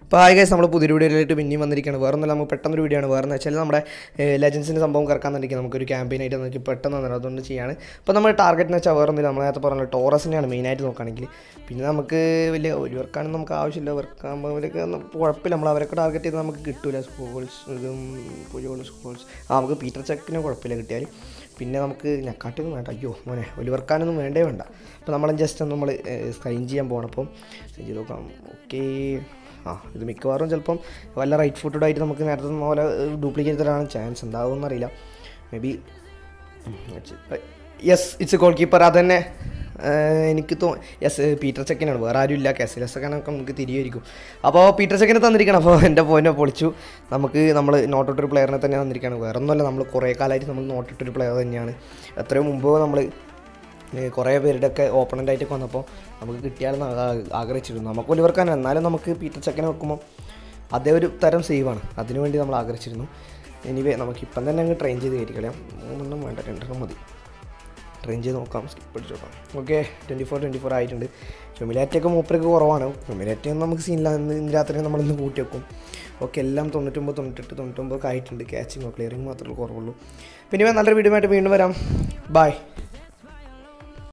അപ്പോൾ hi guys നമ്മൾ പുതിയൊരു വീഡിയോയിലായിട്ട് പിന്നെയും വന്നിരിക്കുകയാണ് വേറെ ഒന്നല്ല നമുക്ക് പെട്ടെന്നൊരു വീഡിയോ ആണ് വേറെ എന്ന് വെച്ചാൽ നമ്മുടെ ലെജൻസിൻ്റെ സംഭവം കറക്കാൻ തന്നിരിക്കുക നമുക്കൊരു ക്യാമ്പയിനായിട്ട് നമുക്ക് പെട്ടെന്ന് വന്നിട്ട് അതുകൊണ്ട് ചെയ്യാണ് അപ്പോൾ നമ്മൾ ടാർഗറ്റ് എന്ന് വെച്ചാൽ വേറെ ഒന്നുമില്ല നമ്മൾ നേരത്തെ പറഞ്ഞ ടോറസിനെയാണ് മെയിനായിട്ട് നോക്കുകയാണെങ്കിൽ പിന്നെ നമുക്ക് വലിയ ഒരു വർക്കാണ് നമുക്ക് ആവശ്യമില്ല വർക്കാകുമ്പോൾ അവരൊക്കെ കുഴപ്പമില്ല നമ്മൾ അവരൊക്കെ ടാർഗറ്റ് ചെയ്ത് നമുക്ക് കിട്ടില്ല സ്കൂൾസ് ഇതും പുതിയ സ്കൂൾസ് ആ നമുക്ക് പീറ്റർ ചെക്കിന് കുഴപ്പമില്ല കിട്ടിയാൽ പിന്നെ നമുക്ക് ഞക്കാട്ടൊന്നും വേണ്ട അയ്യോ മോനെ ഒരു വർക്കാനൊന്നും വേണ്ടേ വേണ്ട അപ്പോൾ നമ്മൾ ജസ്റ്റ് ഒന്ന് നമ്മൾ സ്ക്രീൻ ചെയ്യാൻ പോകണം അപ്പം ചെയ്ത് നോക്കാം ഓക്കേ ആ ഇത് മിക്കവാറും ചിലപ്പം വല്ല റൈറ്റ് ഫുട്ടഡ് ആയിട്ട് നമുക്ക് നേരത്തെ പോലെ ഡ്യൂപ്ലിക്കേറ്റ് തരാൻ ചാൻസ് ഉണ്ടാവുമെന്ന് അറിയില്ല maybe yes it's goalkeeper അത് തന്നെ എനിക്ക് തോ യെസ് പീറ്റർ ചെക്കനാണ് വേറെ ആരും ഇല്ല കെസിലസൊക്കെ നമുക്ക് തിരികെയിരിക്കും അപ്പോൾ പീറ്റർ ചെക്കനെ തന്നിരിക്കണം അപ്പോൾ എൻ്റെ പോയിനെ പൊളിച്ചു നമുക്ക് നമ്മൾ നോട്ടിട്ടൊരു പ്ലെയറിനെ തന്നെ തന്നിരിക്കുകയാണ് വേറെ ഒന്നുമല്ല നമ്മൾ കുറേ കാലമായിട്ട് നമ്മൾ നോട്ടിട്ടൊരു പ്ലെയർ തന്നെയാണ് എത്രയോ മുമ്പ് നമ്മൾ കുറേ പേരുടെ ഒക്കെ ഓപ്പണൻ്റ് ആയിട്ടൊക്കെ വന്നപ്പോൾ നമുക്ക് കിട്ടിയാലെന്ന് ആഗ്രഹിച്ചിരുന്നു നമുക്ക് ഒലിവർക്കാൻ എന്നാലും നമുക്ക് പീറ്റർ ചെക്കനെ വെക്കുമ്പോൾ അതേ ഒരു തരം സേവാണ് അതിനുവേണ്ടി നമ്മൾ ആഗ്രഹിച്ചിരുന്നു എനിവേ നമുക്ക് ഇപ്പം തന്നെ അങ്ങ് ട്രെയിൻ ചെയ്ത് കയറ്റിക്കളയാം മൂന്നെണ്ണം വേണ്ട രണ്ടെണ്ണം മതി ട്രെയിൻ ചെയ്ത് നോക്കാം സ്കിപ്പ് അടിച്ച് നോക്കാം okay twenty four twenty four ആയിട്ടുണ്ട് ഹ്യൂമിലാറ്റിയൊക്കെ മൂപ്പർക്ക് കുറവാണ് ഹ്യൂമിലാറ്റി ഒന്നും നമുക്ക് സീനില്ല ഇന്ന് ഇന്ന് രാത്രി നമ്മളിന്ന് കൂട്ടി വെക്കും ഓക്കെ എല്ലാം തൊണ്ണൂറ്റൊമ്പത് തൊണ്ണൂറ്റെട്ട് തൊണ്ണൂറ്റൊമ്പത് ആയിട്ടുണ്ട് ക്യാച്ചിങ്ങോ ക്ലിയറിങ് മാത്രമേ കുറവുള്ളൂ പിന്നെ നല്ലൊരു വീഡിയോ ആയിട്ട് വീണ്ടും വരാം ബൈ